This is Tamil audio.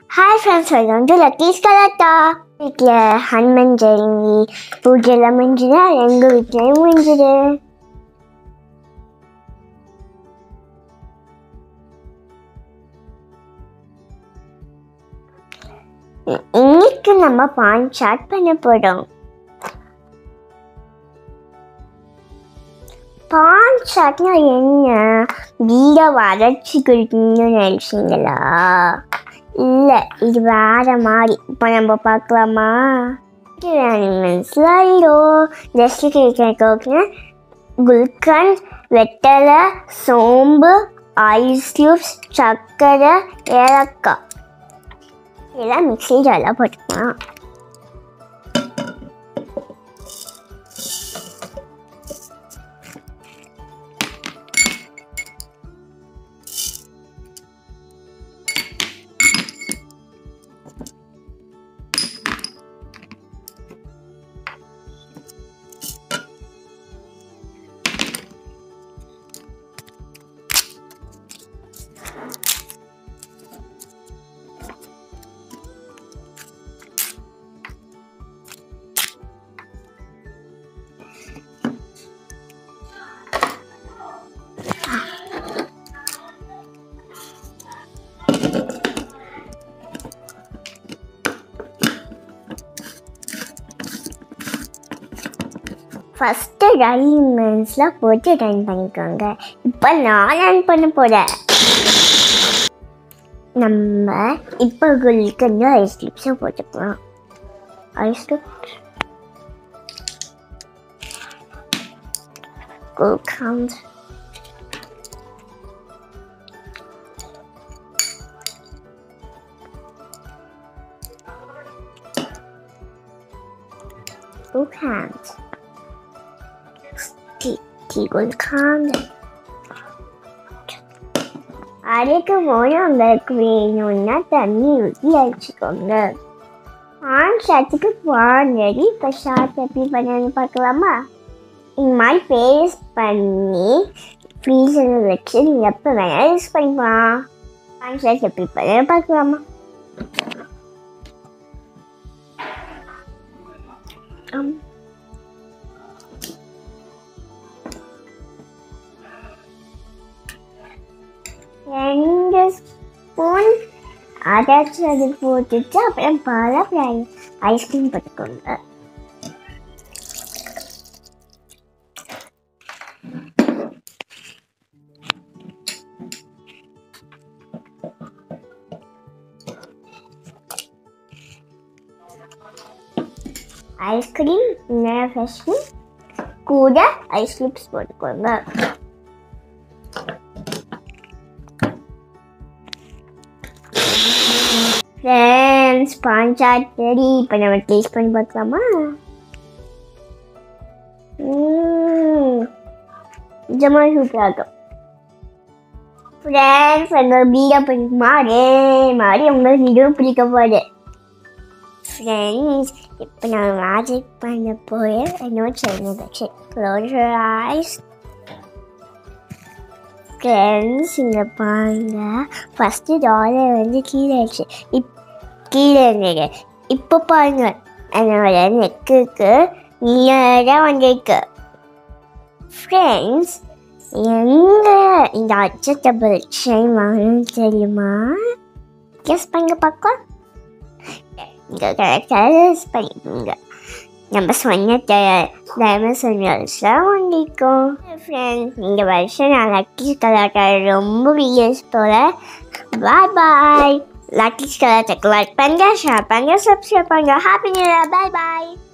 Hi friends welcome to Lucky's Galatta வீட்டில் ஹனுமன் ஜெயந்தி பூஜைலாம் முடிஞ்சுது எங்கள் வீட்லேயும் முடிஞ்சுது இ- இன்னைக்கு நம்ம பான் சாட் பண்ண போகிறோம் பான் சாட்னா என்ன வீடை வரைச்சி குடிக்கணும்னு நினச்சிங்களா இல்லை இது வேற மாதிரி இப்போ நம்ம பார்க்கலாமா ஸ்லைடோ ஜஸ்ட் கேட்க குல்கன் வெத்தலை சோம்பு ஐஸ் க்யூப்ஸ் சர்க்கரை ஏலக்காய் இதெல்லாம் மிக்ஸி ஜாரில் போட்டுக்கலாம் ஃபஸ்ட்டு ரைமெண்ட்ஸ்லாம் போட்டு ரன் பண்ணிக்கோங்க இப்போ நான் ரன் பண்ண போகிறேன் நம்ம இப்போ குல்க்கு வந்து ஐஸ் கிளிப்ஸை போட்டுக்கலாம் ice clips gulkand Gullkant. Gullkant. அதுக்கு போது உங்களுக்கு வேணும்னா தண்ணி ஊற்றி அடிச்சுக்கோங்க ஆண் ஷர்ட்டுக்கு பாண்டடி இப்போ ஷார்ட் எப்படி பண்ணணும்னு பார்க்கலாமா இந்த மாதிரி பேஸ்ட் பண்ணி ஃப்ரீசரில் வச்சு நீங்கள் எப்போ வேணாலும் யூஸ் பண்ணிக்கலாம் ஆண் ஷர்ட் எப்படி பண்ண பார்க்கலாமா ஆம் ரெண்டு ஸ்பூன் அரைச்சது போட்டுட்டு அப்புறம் பால் அப்புறம் ஐஸ்கிரீம் போட்டுக்கோங்க ஐஸ்கிரீம் இன்னொரு ஃப்ரெஷ் கூட ஐஸ் கியூப்ஸ் போட்டுக்கோங்க ஃப்ரெண்ட்ஸ் பாஞ்சாட் ரெடி இப்போ நம்ம டேஸ்ட் பண்ணி பார்க்கலாமா ம்ம். நிஜமா சூப்பராக இருக்கும் ஃப்ரெண்ட்ஸ் எங்கள் வீடியோ பிடிக்குமா அதே மாதிரி உங்களுக்கு இதுவும் பிடிக்க போகுது ஃப்ரெண்ட்ஸ் இப்போ நான் மேஜிக் பண்ண போய் என்னோட சேனல் வச்சு க்ளோஸ் ஐஸ் ஃப்ரெண்ட்ஸ் இங்கே பாருங்க ஃபஸ்ட்டு டாலர் வந்து கீழே ஆச்சு இப் கீழே இருந்தது இப்போ பாருங்க என்னோட நெக்குக்கு நீராக வந்திருக்கு ஃப்ரெண்ட்ஸ் எங்கே இந்த அச்சட்டபிள் செயின் வாங்கணும்னு தெரியுமா கெஸ் பண்ணுங்க பார்க்கலாம் இங்கே கரெக்டாக யூஸ் பண்ணிக்கோங்க நம்ம சொன்ன டைமண்ட் சொல்லியால்ஸ்லாம் வாங்கிக்கோம் ஃப்ரெண்ட்ஸ் இந்த வருஷம் நான் லக்கி கலாட்டார் ரொம்ப வீடியோஸ் போல பாய் பாய் லக்கி கலாட்டாக்கு லைக் பண்ணுங்க ஷேர் பண்ணுங்க சப்ஸ்கிரைப் பண்ணுங்க ஹாப்பி நியூ இயர் பாய் பாய்